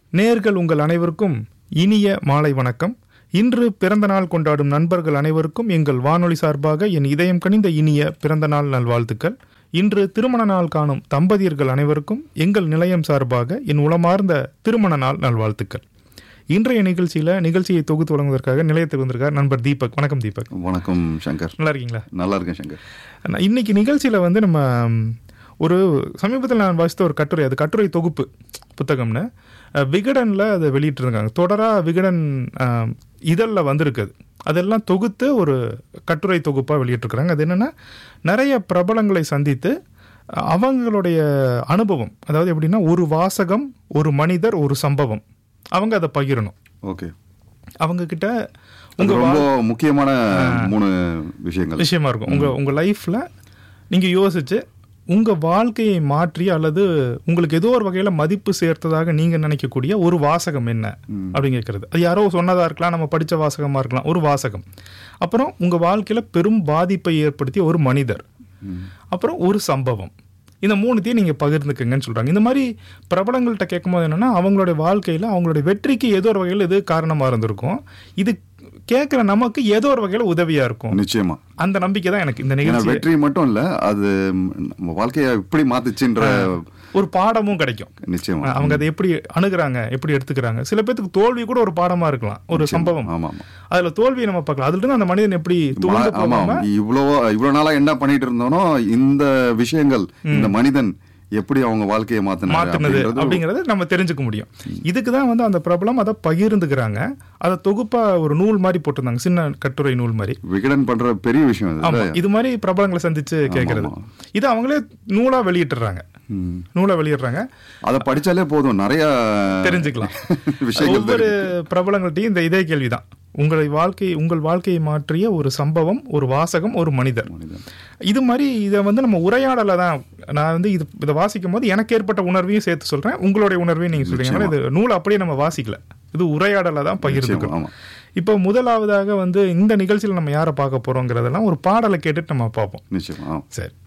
நேர்கள் உங்கள் அனைவருக்கும் இனிய மாலை வணக்கம் இன்று பிறந்த நாள் கொண்டாடும் நண்பர்கள் அனைவருக்கும் எங்கள் வானொலி சார்பாக என் இதயம் கனிந்த இனிய பிறந்த நாள் நல்வாழ்த்துக்கள் இன்று திருமண நாள் காணும் தம்பதியர்கள் அனைவருக்கும் எங்கள் நிலையம் சார்பாக என் உளமார்ந்த திருமண நாள் நல்வாழ்த்துக்கள் இன்றைய நிகழ்ச்சியில நிகழ்ச்சியை தொகுத்து வழங்குவதற்காக நிலையத்தில் வந்திருக்கார் நண்பர் தீபக் வணக்கம் தீபக் வணக்கம் சங்கர் நல்லா இருக்கீங்களா நல்லா இருக்கேன் சங்கர் நான் இன்னைக்கு நிகழ்ச்சியில் வந்து நம்ம ம், ஒரு சமீபத்தில் நான் வாசித்த ஒரு கட்டுரை அது கட்டுரை தொகுப்பு புத்தகம்னு அஹ், விகடனில் அதை வெளியிட்டிருக்காங்க தொடராக விகடன் அஹ், இதழில் வந்திருக்குது அதெல்லாம் தொகுத்து ஒரு கட்டுரை தொகுப்பாக வெளியிட்டிருக்கிறாங்க அது என்னென்னா நிறைய பிரபலங்களை சந்தித்து அஹ், அவங்களுடைய அனுபவம் அதாவது எப்படின்னா ஒரு வாசகம் ஒரு மனிதர் ஒரு சம்பவம் அவங்க அதை பகிரணும் ஓகே அவங்க கிட்ட அது ரொம்ப முக்கியமான மூணு விஷயங்கள் விஷயமா இருக்கும் உங்க உங்க லைஃப்ல நீங்க யோசிச்சு உங்க வாழ்க்கையை மாற்றி அல்லது உங்களுக்கு ஏதோ ஒரு வகையில மதிப்பு சேர்த்ததாக நீங்க நினைக்கக்கூடிய ஒரு வாசகம் என்ன அப்படின்னு கேட்கறது அது யாரோ சொன்னதா இருக்கலாம் நம்ம படிச்ச வாசகமா இருக்கலாம் ஒரு வாசகம் அப்புறம் உங்க வாழ்க்கையில பெரும் பாதிப்பை ஏற்படுத்திய ஒரு மனிதர் அப்புறம் ஒரு சம்பவம் இந்த மூணுத்தையும் நீங்க பகிர்ந்துக்குங்கன்னு சொல்றாங்க இந்த மாதிரி பிரபலங்கள்கிட்ட கேட்கும்போது என்னன்னா அவங்களுடைய வாழ்க்கையில அவங்களுடைய வெற்றிக்கு ஏதோ ஒரு வகையில் இது காரணமா இருந்திருக்கும் இது கேட்குற நமக்கு ஏதோ ஒரு வகையில உதவியா இருக்கும் நிச்சயமா அந்த நம்பிக்கை தான் எனக்கு இந்த ஏன்னா நிகழ்ச்சி வெற்றி மட்டும் இல்ல அது நம்ம வாழ்க்கைய இப்படி மாத்துச்சுன்ற ஒரு பாடமும் கிடைக்கும் நிச்சயமா அவங்க அதை எப்படி அணுகுறாங்க எப்படி எடுத்துக்கிறாங்க சில பேத்துக்கு தோல்வி கூட ஒரு பாடமா இருக்கலாம் ஒரு சம்பவம் ஆமா ஆமா அதுல தோல்வியை நம்ம பார்க்கலாம் அதுல இருந்து அந்த மனிதன் எப்படி துவண்டு மா- ஆமா போகாம இவ்வளவு இவ்வளவு நாளா என்ன பண்ணிட்டு இருந்தோனோ இந்த விஷயங்கள் இந்த மனிதன் எப்படி அவங்க வாழ்க்கையை மாத்தினாரு மாத்துனது அப்படின்றது அப்படிங்கறத நம்ம தெரிஞ்சுக்க முடியும் இதுக்கு தான் வந்து அந்த பிரபலம் அதை பகிர்ந்துக்கிறாங்க அதை தொகுப்பா ஒரு நூல் மாதிரி போட்டிருந்தாங்க சின்ன கட்டுரை நூல் மாதிரி விகடன் பண்ற பெரிய விஷயம் இது ஆமா இது மாதிரி பிரபலங்களை சந்திச்சு கேட்கறது இது அவங்களே நூலா வெளியிட்டுறாங்க ம். நூலா வெளியிடுறாங்க அதை படிச்சாலே போதும் நிறைய தெரிஞ்சுக்கலாம் விஷயங்கள் ஒவ்வொரு பிரபலங்கள்ட்டையும் இந்த இதே கேள்விதான் உங்களை வாழ்க்கை உங்கள் வாழ்க்கையை மாற்றிய ஒரு சம்பவம் ஒரு வாசகம் ஒரு மனிதர் மனிதன். இது மாதிரி இதை வந்து நம்ம உரையாடல தான் நான் வந்து இது இதை வாசிக்கும் போது எனக்கு ஏற்பட்ட உணர்வையும் சேர்த்து சொல்றேன் உங்களுடைய உணர்வையும் நீங்க சொல்றீங்க அதனால இது நூல் அப்படியே நம்ம வாசிக்கல இது உரையாடல தான் பகிர்ந்துக்கிறோம் ஆமா இப்போ முதலாவதாக வந்து இந்த நிகழ்ச்சியில் நம்ம யாரை பார்க்க போறோங்கிறதெல்லாம் ஒரு பாடலை கேட்டுட்டு நம்ம பார்ப்போம் நிச்சயமா ஆமா. சரி